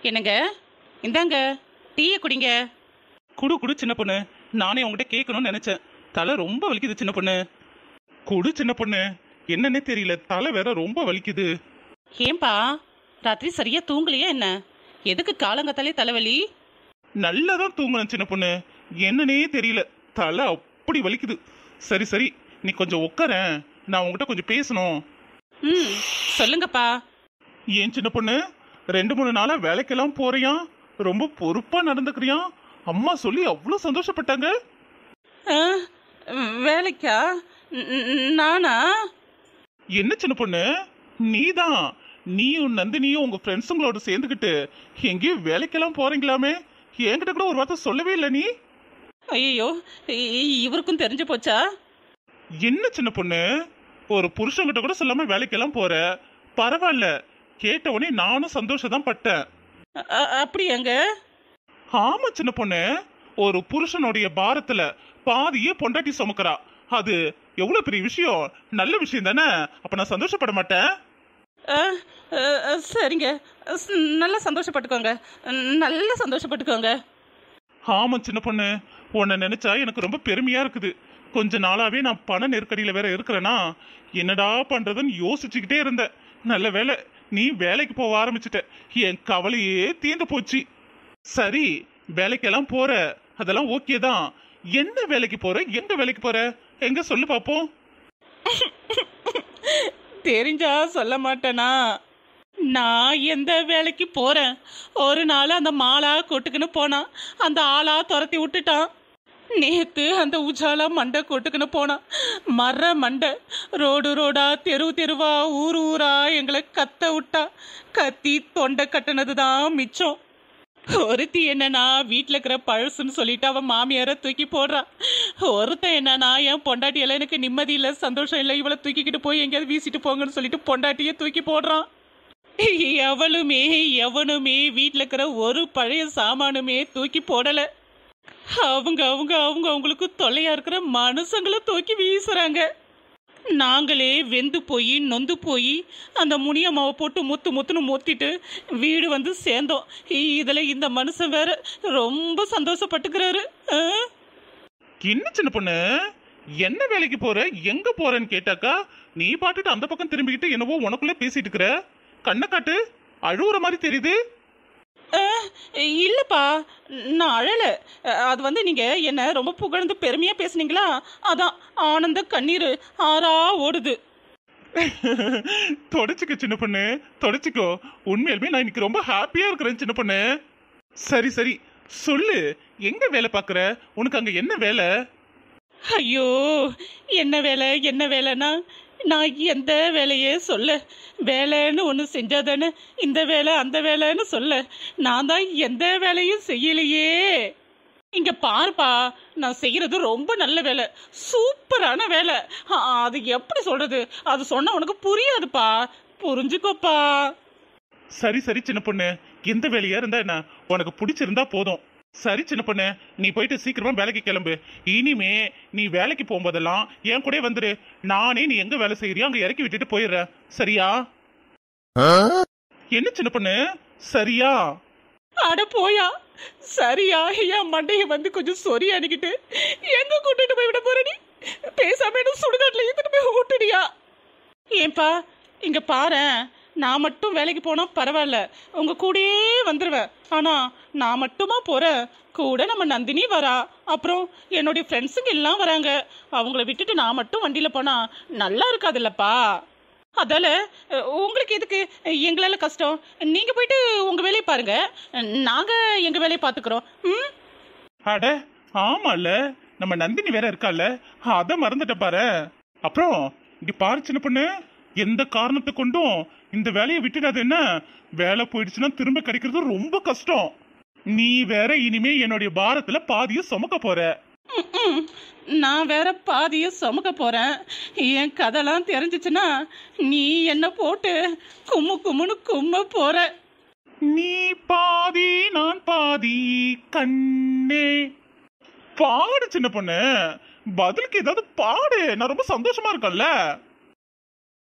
என்னங்க இந்தாங்க டீயை குடிங்க குடு குடு சின்ன பொண்ணு நானே உங்ககிட்ட கேட்கணும்னு நினைச்சேன் தலை ரொம்ப வலிக்குது சின்ன பொண்ணு குடு சின்ன பொண்ணு என்னன்னே தெரியல தலை வேற ரொம்ப வலிக்குது ஏன்பா ராத்திரி சரியா தூங்கலையா என்ன எதுக்கு காலங்கத்தாலே தலைவலி நல்லா தான் தூங்கினேன் சின்ன பொண்ணு என்னன்னே தெரியல தலை அப்படி வலிக்குது சரி சரி நீ கொஞ்சம் உட்காரேன் நான் உங்ககிட்ட கொஞ்சம் பேசணும் ம் சொல்லுங்கப்பா ஏன் சின்ன பொண்ணு ரெண்டு மூணு நாளா வேலைக்கெல்லாம் போறியா ரொம்ப பொறுப்பா நடந்துக்கிறியா அம்மா சொல்லி அவ்வளோ சந்தோஷப்பட்டாங்க ஆ, வேலைக்கா ந- ந- நானா என்ன சின்ன பொண்ணு நீதான் நீயும் நந்தினியும் உங்க ஃப்ரெண்ட்ஸுங்களோட சேர்ந்துக்கிட்டு எங்கேயும் வேலைக்கெல்லாம் போறீங்களாமே என்கிட்ட கூட ஒரு வார்த்தை சொல்லவே இல்லை நீ ஐயோ இவருக்கும் தெரிஞ்சு போச்சா என்ன சின்ன பொண்ணு ஒரு புருஷன்கிட்ட கூட சொல்லாம வேலைக்கெல்லாம் போற பரவாயில்ல கேட்ட உடனே நானும் சந்தோஷம் தான் பட்டேன் அ- அ- அப்படியாங்க ஆமா சின்ன பொண்ணு ஒரு புருஷனுடைய பாரத்துல பாதியே பொண்டாட்டி சுமக்கிறா அது எவ்வளவு பெரிய விஷயம் நல்ல விஷயம் தானே அப்ப நான் சந்தோஷப்பட மாட்டேன் ஆ, ஆ, ஆ, சரிங்க ஸ்- நல்லா சந்தோஷப்பட்டுக்கோங்க நல்லா சந்தோஷப்பட்டுக்கோங்க ஆமா சின்ன பொண்ணு உன்னை நினைச்சா எனக்கு ரொம்ப பெருமையா இருக்குது கொஞ்ச நாளாவே நான் பண நெருக்கடியில வேற இருக்கிறேனா என்னடா பண்றதுன்னு யோசிச்சுக்கிட்டே இருந்தேன் நல்ல வேலை நீ வேலைக்கு போக ஆரம்பிச்சிட்ட என் கவலையே தீர்ந்து போச்சு சரி வேலைக்கெல்லாம் போற அதெல்லாம் ஓகே தான் என்ன வேலைக்கு போற எங்க வேலைக்கு போற எங்க சொல்லு பாப்போம் தெரிஞ்சா சொல்ல மாட்டேனா நான் எந்த வேலைக்கு போறேன் ஒரு நாள் அந்த மாலா கொட்டுக்குன்னு போனான் அந்த ஆளா துரத்தி விட்டுட்டான் நேத்து அந்த உஜாலா மண்டை கொட்டுக்குன்னு போனான் மர மண்டை ரோடு ரோடா தெரு தெருவா ஊர் ஊரா எங்களை கத்த விட்டா கத்தி தொண்டை கட்டினது தான் மிச்சம் ஒருத்தி என்னன்னா வீட்டில் இருக்கிற பழசுன்னு சொல்லிட்டு அவன் மாமியாரை தூக்கி போடுறான் ஒருத்தன் என்னன்னா என் பொண்டாட்டி எல்லாம் எனக்கு நிம்மதி இல்லை சந்தோஷம் இல்லை இவளை தூக்கிக்கிட்டு போய் எங்கேயாவது வீசிட்டு போங்கன்னு சொல்லிட்டு பொண்டாட்டியை தூக்கி போடுறான் எவளுமே எவனுமே வீட்டில் இருக்கிற ஒரு பழைய சாமானுமே தூக்கி போடலை அவங்க அவங்க அவங்க அவங்களுக்கு தொல்லையா இருக்கிற மனுஷங்களை தூக்கி வீசுறாங்க நாங்களே வெந்து போய் நொந்து போய் அந்த முனியம்மாவை போட்டு முத்து முத்துன்னு முத்திட்டு வீடு வந்து சேர்ந்தோம் இதில் இந்த மனுஷன் வேற ரொம்ப சந்தோஷப்பட்டுக்கிறாரு ஆ? என்ன சின்ன பொண்ணு என்ன வேலைக்கு போற எங்க போறேன்னு கேட்டாக்கா நீ பாட்டுட்டு அந்த பக்கம் திரும்பிக்கிட்டு என்னவோ உனக்குள்ள பேசிட்டு இருக்கிற கண்ணை காட்டு அழுவுற மாதிரி தெரியுது ஆ, இல்லப்பா நான் அழல அது வந்து நீங்க என்ன ரொம்ப புகழ்ந்து பெருமையா பேசுனீங்களா அதான் ஆனந்த கண்ணீர் ஆறா ஓடுது தொடச்சிக்க சின்ன பொண்ணு தொடச்சிக்கோ உண்மையிலுமே நான் இன்னைக்கு ரொம்ப ஹாப்பியா இருக்கிறேன் சின்ன பொண்ணு சரி சரி சொல்லு எங்க வேலை பார்க்குற உனக்கு அங்க என்ன வேலை ஐயோ என்ன வேலை என்ன வேலைன்னா நான் எந்த வேலையே சொல்ல வேலைன்னு ஒன்று செஞ்சாதானே இந்த வேலை அந்த வேலைன்னு சொல்ல நான் தான் எந்த வேலையும் செய்யலையே இங்க பாருப்பா நான் செய்யறது ரொம்ப நல்ல வேலை சூப்பரான வேலை ஆ, அது எப்படி சொல்றது அது சொன்னா உனக்கு புரியாதுப்பா புரிஞ்சுக்கோப்பா சரி சரி சின்ன பொண்ணு எந்த வேலையா இருந்தா என்ன உனக்கு பிடிச்சிருந்தா போதும் சரி சின்ன பொண்ணு நீ போயிட்டு சீக்கிரமா வேலைக்கு கிளம்பு இனிமே நீ வேலைக்கு போகும்போதெல்லாம் என் கூட வந்துரு நானே நீ எங்க வேலை செய்யறியோ அங்க இறக்கி விட்டுட்டு போயிடுறேன் சரியா என்ன சின்ன பொண்ணு சரியா அட போயா சரியா என் மண்டைய வந்து கொஞ்சம் சொறி அணிக்கிட்டு எங்க கூட்டிட்டு போய் விட போற நீ பேசாம என்ன சுடுகாட்டுல இழுத்துட்டு போய் விட்டுடியா ஏன்பா இங்க பாரேன் நான் மட்டும் வேலைக்கு போனா பரவாயில்ல உங்க கூடயே வந்துருவேன் ஆனா நான் மட்டுமா போறேன் கூட நம்ம நந்தினி வரா அப்புறம் என்னுடைய ஃப்ரெண்ட்ஸுங்க எல்லாம் வராங்க அவங்கள விட்டுட்டு நான் மட்டும் வண்டியில போனா நல்லா இருக்காதுல்லப்பா அதால அஹ், உங்களுக்கு எதுக்கு எங்களால கஷ்டம் நீங்க போயிட்டு உங்க வேலையை பாருங்க நாங்க எங்க வேலையை பாத்துக்கிறோம் ம் அட ஆமால நம்ம நந்தினி வேற இருக்கால அத மறந்துட்ட பாரு அப்புறம் இங்க பாரு சின்ன பொண்ணு எந்த காரணத்தை கொண்டும் இந்த வேலையை விட்டுடாது என்ன வேலை போயிடுச்சுன்னா திரும்ப கிடைக்கிறது ரொம்ப கஷ்டம் நீ வேற இனிமே என்னுடைய பாரத்துல பாதிய சுமக்க போற ம்ம். நான் வேற பாதிய சுமக்க போறேன் என் கதைலாம் தெரிஞ்சிச்சுன்னா நீ என்ன போட்டு கும்மு கும்முன்னு கும்ம போற நீ பாதி நான் பாதி கண்ணே பாடு சின்ன பொண்ணு பதிலுக்கு ஏதாவது பாடு நான் ரொம்ப சந்தோஷமா இருக்கேன்ல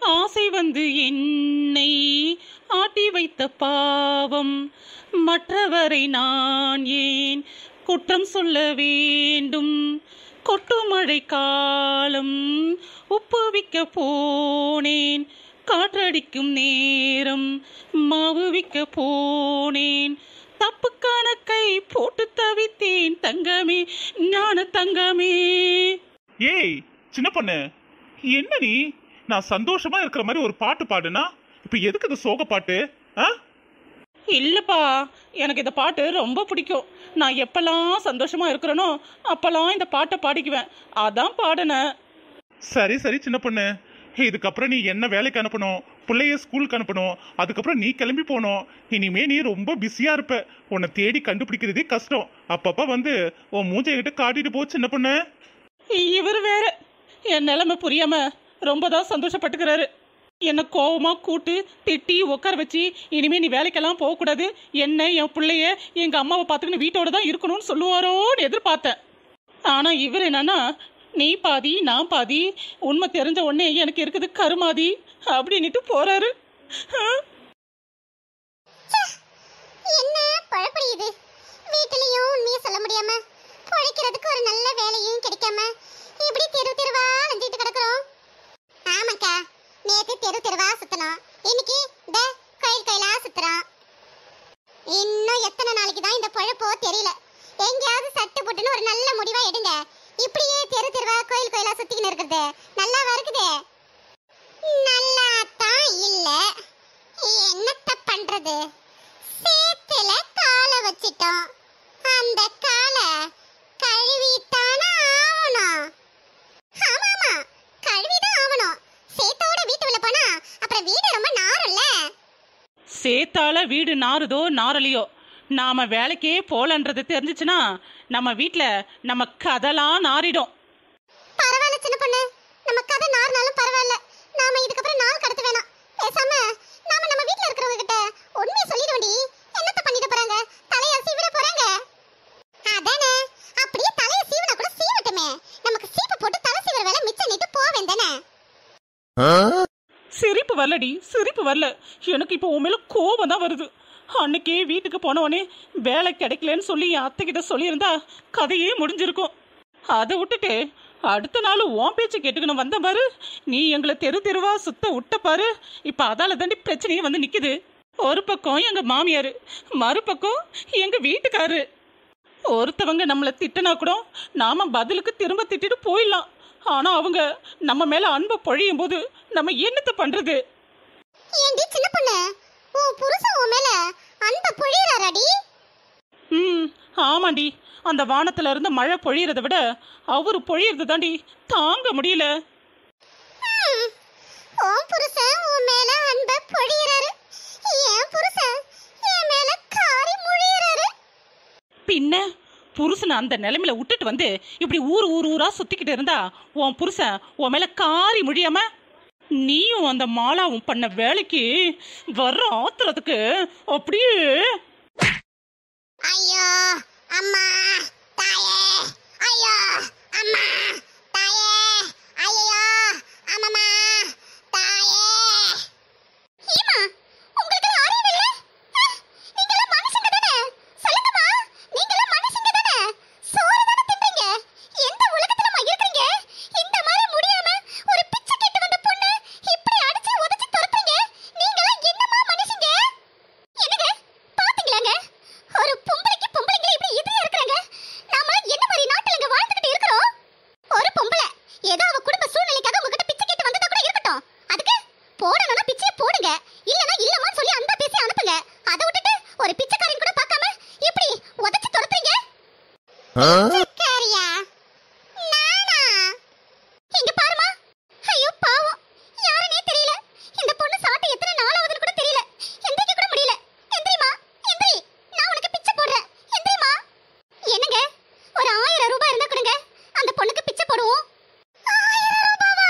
ஆசை வந்து என்னை ஆட்டி வைத்த பாவம் மற்றவரை நான் ஏன் குற்றம் சொல்ல வேண்டும் கொட்டுமழை காலம் உப்பு விக்க போனேன் காற்றடிக்கும் நேரம் மாவு விக்க போனேன் தப்பு கணக்கை போட்டு தவித்தேன் தங்கமே ஞான தங்கமே ஏய் சின்ன பொண்ணு என்ன நீ நான் சந்தோஷமா இருக்கிற மாதிரி ஒரு பாட்டு பாடுனா இப்ப எதுக்கு இது சோக பாட்டு ஆ இல்லப்பா எனக்கு இந்த பாட்டு ரொம்ப பிடிக்கும் நான் எப்பெல்லாம் சந்தோஷமா இருக்கிறேனோ அப்பெல்லாம் இந்த பாட்டை பாடிக்குவேன் அதான் பாடினேன் சரி சரி சின்ன பொண்ணு ஹே, இதுக்கப்புறம் நீ என்ன வேலைக்கு அனுப்பணும் பிள்ளைய ஸ்கூலுக்கு அனுப்பணும் அதுக்கப்புறம் நீ கிளம்பி போகணும் இனிமே நீ ரொம்ப பிஸியா இருப்ப உன்னை தேடி கண்டுபிடிக்கிறதே கஷ்டம் அப்பப்ப வந்து உன் மூஞ்சை கிட்ட காட்டிட்டு போ சின்ன பொண்ணு இவர் வேற என் நிலைமை புரியாம ரொம்ப தான் சந்தோஷப்பட்டுக்கிறாரு என்னை கோவமா கூட்டு திட்டி உட்கார வச்சு இனிமே நீ வேலைக்கெல்லாம் போகக்கூடாது என்ன என் பிள்ளைய எங்க அம்மாவை பார்த்துக்கின்னு வீட்டோட தான் இருக்கணும்னு சொல்லுவாரோன்னு எதிர்பார்த்தேன் ஆனா இவர் என்னன்னா நீ பாதி நான் பாதி உண்மை தெரிஞ்ச உடனே எனக்கு இருக்குது கருமாதி அப்படின்னுட்டு போறாரு ஆ? என்ன பழப்படி இது வீட்டுலயும் உண்மையை சொல்ல முடியாம பொழைக்கிறதுக்கு ஒரு நல்ல வேலையும் கிடைக்காம இப்படி தெரு தெருவா அலைஞ்சிட்டு கிடக்குறோம் ஆமாக்கா நேத்து தெரு தெருவா சுத்தணும் இன்னைக்கு இந்த கோயில் கோயிலா சுத்துறோம் இன்னும் எத்தனை நாளைக்கு தான் இந்த பழப்போ தெரியல எங்கேயாவது சட்டு போட்டுன்னு ஒரு நல்ல முடிவா எடுங்க இப்படியே தெரு தெருவா கோயில் கோயிலா சுத்திக்கின்னு இருக்கிறது நல்லாவா இருக்குது நல்லா தான் இல்ல என்னத்த பண்றது சேத்துல காலை வச்சிட்டோம் அந்த காலை கழுவித்தானே ஆகணும் ஆமாமா கழுவிதான் ஆகணும் சேத்தோட வீட்டுக்குள்ள போனா அப்புறம் வீடு ரொம்ப நாரும்ல சேத்தால வீடு நாறுதோ நாரலையோ நாம வேலைக்கே போலன்றது தெரிஞ்சுச்சுன்னா நம்ம வீட்ல நம்ம கதலாம் நாறிடும் பரவாயில்ல சின்ன பொண்ணு நம்ம கதை நார்னாலும் பரவாயில்ல நாம இதுக்கப்புறம் நாள் கடத்த வேணாம் பேசாம நாம நம்ம வீட்ல இருக்கிறவங்க கிட்ட உண்மையை சொல்லிடுவோண்டி என்னத்த பண்ணிட்டு போறாங்க தலைய சீவிட போறாங்க அதானே அப்படியே தலைய சீவினா கூட சீவட்டுமே நமக்கு சீப்பு போட்டு தலை சீவிர வேலை மிச்சம் நீட்டு போவேன் தானே சிரிப்பு வரலடி சிரிப்பு வரல எனக்கு இப்போ உன் மேல கோபம் தான் வருது அன்னைக்கே வீட்டுக்கு போனவனே வேலை கிடைக்கலன்னு சொல்லி என் அத்தை கிட்ட சொல்லியிருந்தா கதையே முடிஞ்சிருக்கும் அதை விட்டுட்டு அடுத்த நாள் உன் பேச்சு கேட்டுக்கணும் வந்த பாரு நீ எங்களை தெரு தெருவா சுத்த விட்ட பாரு இப்போ அதால தாண்டி பிரச்சனையே வந்து நிக்குது ஒரு பக்கம் எங்க மாமியாரு மறுபக்கம் எங்க வீட்டுக்காரு ஒருத்தவங்க நம்மளை திட்டினா கூட நாம பதிலுக்கு திரும்ப திட்டிட்டு போயிடலாம் ஆனா அவங்க நம்ம மேல அன்பை பொழியும் போது நம்ம என்னத்த பண்றது ஏண்டி சின்ன பொண்ணு உன் புருஷன் உன் மேல அன்பை பொழியறாரடி ம் ஆமாண்டி அந்த வானத்துல இருந்து மழை பொழியறத விட அவரு பொழியறது தாண்டி தாங்க முடியல உன் புருஷன் உன் மேல அன்பை பொழியறாரு என் புருஷன் என் மேல காரி முழியறாரு பின்ன புருஷனை அந்த நிலைமையில விட்டுட்டு வந்து இப்படி ஊர் ஊர் ஊரா சுத்திக்கிட்டு இருந்தா உன் புருஷன் உன் மேல காரி முடியாம நீயும் அந்த மாலாவும் பண்ண வேலைக்கு வர்ற ஆத்திரத்துக்கு அப்படியே ஐயோ அம்மா தாயே ஐயோ அம்மா தாயே ஐயோ அம்மம்மா தாயே ஏமா உங்களுக்கு அறிவு இல்ல நீங்க எல்லாம் மனுஷங்க தானே சொல்லுங்கம்மா நீங்க எல்லாம் மனுஷங்க தானே சோறு தானே தின்றீங்க எந்த உலகத்துலமா இருக்கீங்க இந்த மாதிரி முடியாம ஒரு பிச்சை கேட்டு வந்த பொண்ணு இப்படி அடிச்சு உதைச்சு துரத்துறீங்க நீங்க எல்லாம் என்னமா மனுஷங்க என்னங்க பாத்தீங்களாங்க ஒரு பொம்பளைக்கு பொம்பளைங்க இப்படி எதிரியா இருக்காங்க நாம என்ன மாதிரி நாட்டுலங்க வாழ்ந்துகிட்டு இருக்கிறோம் ஒரு பொம்பளை ஏதோ அவ குடும்ப சூழ்நிலைக்காக உங்ககிட்ட பிச்சை கேட்டு வந்ததா கூட இருக்கட்டும் அதுக்கு போடணும்னா பிச்சையை போடுங்க இல்லனா இல்லமா சொல்லி அன்பா பேசி அனுப்புங்க அதை விட்டுட்டு ஒரு பிச்சைக்காரன் கூட பார்க்காம இப்படி உதைச்சு துரத்துறீங்க பிச்சைக்காரியா நானா இங்க பாருமா ஐயோ பாவம் யாருனே தெரியல இந்த பொண்ணு சாப்பிட்டு எத்தனை நாள் ஆகுதுன்னு கூட தெரியல எந்திரிக்க கூட முடியல எந்திரிமா எந்திரி நான் உனக்கு பிச்சை போடுறேன் எந்திரிமா என்னங்க ஒரு ஆயிரம் ரூபாய் இருந்தா கொடுங்க அந்த பொண்ணுக்கு பிச்சை போடுவோம் ஆயிரம் ரூபாவா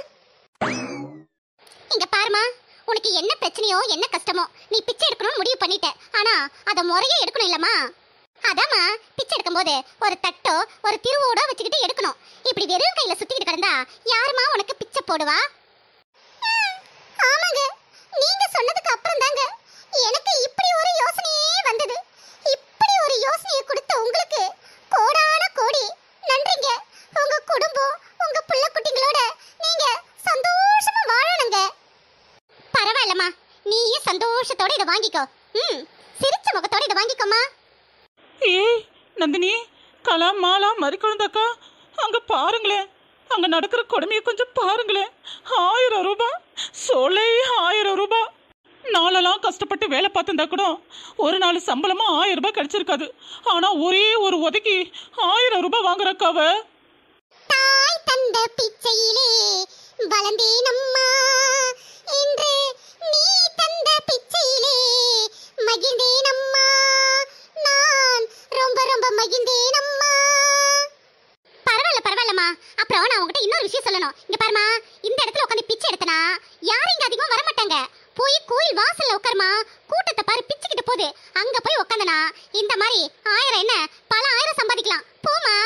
இங்க பாருமா உனக்கு என்ன பிரச்சனையோ என்ன கஷ்டமோ நீ பிச்சை எடுக்கணும்னு முடிவு பண்ணிட்ட ஆனா அத முறையே எடுக்கணும் இல்லம்மா அதாம்மா பிச்சை எடுக்கும்போது ஒரு தட்டோ ஒரு திருவோடோ வச்சுக்கிட்டு எடுக்கணும் இப்படி வெறும் கையில சுத்திக்கிட்டு கிடந்தா யாருமா உனக்கு பிச்சை போடுவா ம், ஆமாங்க நீங்க சொன்னதுக்கு அப்புறம் தாங்க எனக்கு இப்படி ஒரு யோசனையே வந்தது இப்படி ஒரு யோசனையை கொடுத்த உங்களுக்கு கோடான கோடி நன்றிங்க உங்க குடும்பம் உங்க புள்ள குட்டிங்களோட நீங்க சந்தோஷமா வாழணுங்க பரவாயில்லம்மா நீயும் சந்தோஷத்தோட இதை வாங்கிக்கோ ம் சிரிச்ச முகத்தோட இதை வாங்கிக்கோமா ஏய் நந்தினி கலா மாலா மறிக்குழந்தாக்கா அங்க பாருங்களேன் அங்க நடக்கிற கொடுமையை கொஞ்சம் பாருங்களேன் ஆயிரம் ரூபாய் சொல்லை ஆயிரம் ரூபாய் நாளெல்லாம் கஷ்டப்பட்டு வேலை பார்த்துருந்தா கூட ஒரு நாள் சம்பளமா ஆயிரம் ரூபாய் கிடைச்சிருக்காது ஆனா ஒரே ஒரு உதக்கி ஆயிரம் ரூபாய் வாங்குறக்காவ தாய் தந்த பிச்சையிலே வளர்ந்தேன் அம்மா இன்று நீ தந்த பிச்சையிலே மகிழ்ந்தேன் அம்மா நான் ரொம்ப ரொம்ப மகிழ்ந்தேன் அம்மா பரவாயில்ல பரவாயில்லம்மா அப்புறம் நான் உங்ககிட்ட இன்னொரு விஷயம் சொல்லணும் இங்க பாருமா இந்த இடத்துல உட்காந்து பிச்சை எடுத்தனா யாரும் இங்க அதிகமா வர மாட்டாங்க போய் கோயில் வாசல்ல உட்காருமா கூட்டத்தை பாரு பிச்சுக்கிட்டு போகுது அங்க போய் உட்காந்தனா இந்த மாதிரி ஆயிரம் என்ன பல ஆயிரம் சம்பாதிக்கலாம் போமா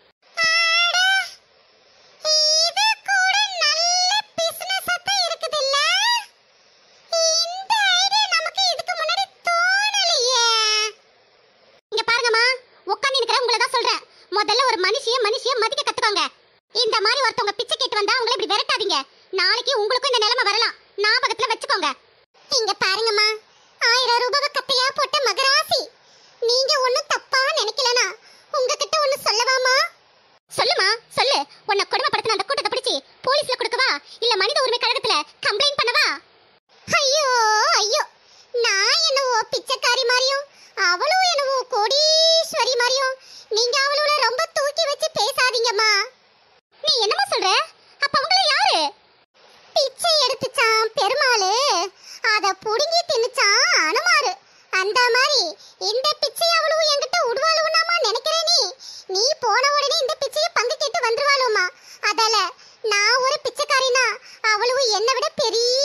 இது கூட நல்ல பிசினஸ் தான் இருக்குதுல்ல இந்த ஐடியா நமக்கு இதுக்கு முன்னாடி தோணலையே இங்க பாருங்கம்மா உட்கார்ந்து இருக்கிற உங்களை தான் சொல்றேன் முதல்ல ஒரு மனுஷிய மனுஷிய மதிக்க கத்துக்கோங்க இந்த மாதிரி ஒருத்தவங்க பிச்சை கேட்டு வந்தா அவங்கள இப்படி விரட்டாதீங்க நாளைக்கு உங்களுக்கும் இந்த நிலைமை வரலாம் ஞாபகத்துல வச்சுக்கோங்க இங்க பாருங்கம்மா ஆயிரம் ரூபாய் கட்டையா போட்ட மகராசி நீங்க ஒண்ணும் தப்பா நினைக்கலனா உங்ககிட்ட ஒண்ணு சொல்லவாமா சொல்லுமா சொல்லு உன்னை கொடுமைப்படுத்தின அந்த கூட்டத்தை பிடிச்சி போலீஸ்ல கொடுக்கவா இல்ல மனித உரிமை கழகத்துல கம்ப்ளைண்ட் பண்ணவா ஐயோ ஐயோ நான் என்னவோ பிச்சைக்காரி மாதிரியும் அவளும் என்னவோ கோடீஸ்வரி மாதிரியும் நீங்க அவளோட ரொம்ப தூக்கி வச்சு பேசாதீங்கம்மா நீ என்னமா சொல்ற அப்ப அவங்கள யாரு பிச்சை எடுத்துச்சான் பெருமாளு அத புடுங்கி தின்னுச்சான் அனுமாரு அந்த மாதிரி இந்த பிச்சை அவளும் என்கிட்ட உடுவாளுனாமா நினைக்கிறே நீ நீ போன உடனே இந்த பிச்சையை பங்கு கேட்டு வந்துருவாளுமா அதால நான் ஒரு பிச்சைக்காரினா அவளும் என்னை விட பெரிய